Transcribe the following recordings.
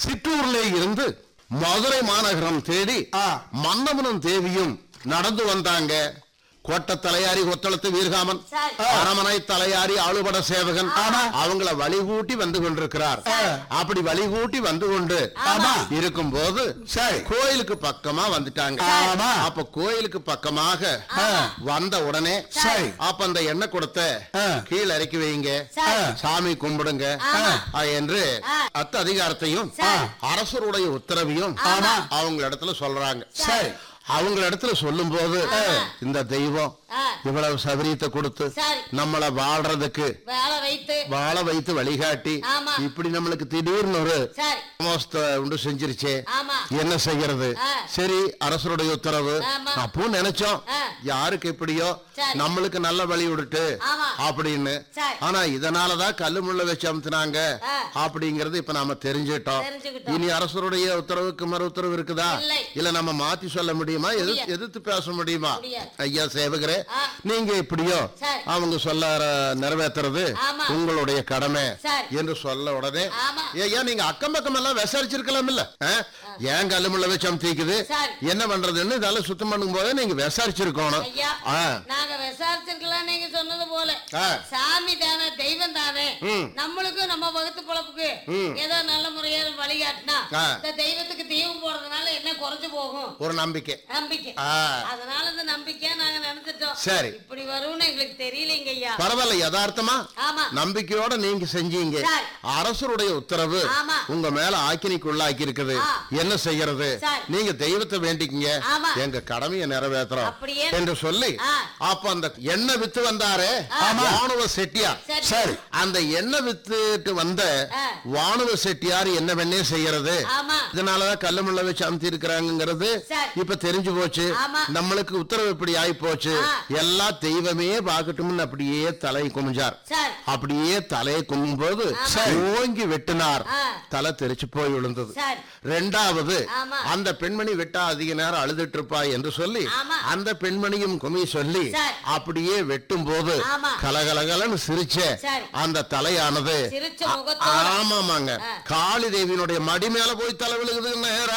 சிற்றூர்ல இருந்து மதுரை மாநகரம் தேடி ஆ. மன்னவனும் தேவியும் நடந்து வந்தாங்க கோட்ட தலையாரி கொத்தளத்து வீரகாமன் சரி. அரமனை தலையாரி ஆளுபட சேவகன் ஆமா. அவங்கள வழிகூட்டி வந்து கொண்டிருக்கிறார் அப்படி வழிகூட்டி வந்து கொண்டு ஆமா. இருக்கும் போது சரி. கோயிலுக்கு பக்கமா வந்துட்டாங்க ஆமா. அப்ப கோயிலுக்கு பக்கமாக வந்த உடனே சரி. அப்ப அந்த எண்ணெய் கொடுத்த ஆ. கீழே இறக்கி வைங்க சரி. சாமி கும்பிடுங்க ஆமா. ஆ, என்று ஆ. அத்த அதிகாரத்தையும் சரி. அரசருடைய உத்தரவையும் ஆமா. அவங்க இடத்துல சொல்றாங்க சரி அவங்க இடத்துல சொல்லும் போது இந்த தெய்வம் ஆ. இவ்வளவு சபரியத்தை கொடுத்து சரி. நம்மள வாழ்றதுக்கு வேலை வைத்து வாழ வைத்து வழிகாட்டி ஆமா. இப்படி நம்மளுக்கு திடீர்னு ஒரு சரி மோஸ்த உண்டு செஞ்சிருச்சே ஆமா என்ன செய்யறது ஆ. சரி அரசருடைய உத்தரவு ஆமா. அப்போ நினைச்சோம் ஆ. யாருக்கு எப்படியோ சரி. நம்மளுக்கு நல்ல வழி விடுட்டு ஆமா. அப்படின்னு சரி. ஆனா இதனாலதான் கல்லு முள்ள வச்சு அமுத்துனாங்க ஆ. அப்படிங்கறது இப்ப நாம தெரிஞ்சுட்டோம் தெரிஞ்சுக்கிட்டோம். இனி அரசருடைய உத்தரவுக்கு மறு உத்தரவு இருக்குதா இல்லை. இல்ல நம்ம மாத்தி சொல்ல முடியுமா எதிர்த்து- முடியாது. எதிர்த்து பேச முடியுமா முடியாது. ஐயா சேவகரே ஆ. நீங்க எப்படியோ சரி. அவங்க சொல்ல அஹ், நிறைவேத்துறது ஆமா. உங்களுடைய கடமை சரி. என்று சொல்ல உடனே ஆமா. ஐயா நீங்க அக்கம் பக்கம் எல்லாம் விசாரிச்சிருக்கலாம் இல்ல ஏன் கல்லுமுள்ள வச்சு அமுத்திக்குது சரி. என்ன பண்றதுன்னு இதெல்லாம் சுத்தம் பண்ணும் போதே நீங்க விசாரிச்சிருக்கணும் ஐயா ஆ. நாங்க விசாரிச்சிருக்கலாம் நீங்க சொன்னது போல ஆ. சாமி தானே தெய்வம் தானே ம். நம்மளுக்கும் நம்ம வகுத்து பொழப்புக்கு ம். ஏதோ நல்ல முறையா வழிகாட்டினா ஆ. இந்த தெய்வத்துக்கு தீபம் போடுறதுனால என்ன குறைஞ்சு போகும் ஒரு நம்பிக்கை நம்பிக்கை ஆ. அதனால இந்த நம்பிக்கையா நாங்க நினைச்சிட்டோம் சரி. இப்படி வரும்னு எங்களுக்கு தெரியலங்க ஐயா பரவாயில்ல யதார்த்தமா ஆமா நம்பிக்கையோட நீங்க செஞ்சீங்க சரி. அரசருடைய உத்தரவு ஆமா. உங்க மேல ஆக்கினிக்குள்ளாக்கி இருக்குது ஆ. என்ன செய்யறது சரி. நீங்க தெய்வத்தை வேண்டிக்கங்க ஆமா. எங்க கடமையை நிறைவேற்றுறோம் அப்படியே. என்று சொல்லி ஆ. அப்ப அந்த எண்ணெய் வித்து வந்தாரே ஆமா. வானுவ செட்டியார் சரி. சரி அந்த எண்ணெய் வித்துட்டு வந்த ஆ. வானுவ செட்டியார் என்ன வெண்ணே செய்யறது ஆமா இதனாலதான் கல்லுமுள்ள வச்சு அமுத்தி இருக்கிறாங்கிறது சரி. இப்ப தெரிஞ்சு போச்சு ஆமா. நம்மளுக்கு உத்தரவு இப்படி ஆகி போச்சு ஆ. எல்லா தெய்வமே பார்க்கட்டும்னு அப்படியே தலை குமிஞ்சார் சரி அப்படியே தலையை கும்பும் போது ஆமா. ஓங்கி வெட்டினார் ஆ. தலை தெரிச்சு போய் விழுந்தது சரி ரெண்டாவது ஆமா. அந்த பெண்மணி விட்டா அதிக நேரம் அழுதுட்டு இருப்பா என்று சொல்லி ஆமா. அந்த பெண்மணியும் குமி சொல்லி சரி. அப்படியே வெட்டும் போது ஆமா. கலகலகலன்னு சிரிச்ச சரி. அந்த தலையானது சிரிச்ச ஆ- முகத்தோட. ஆமாமாங்க ஆ. காளி தேவியினுடைய மடி மேல போய் தலை விழுகுது நேரா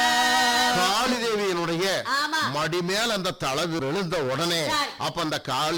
காளி தேவியினுடைய ஆமா. மடி மேல அந்த தலை விழுந்த உடனே சரி. அப்ப அந்த காளி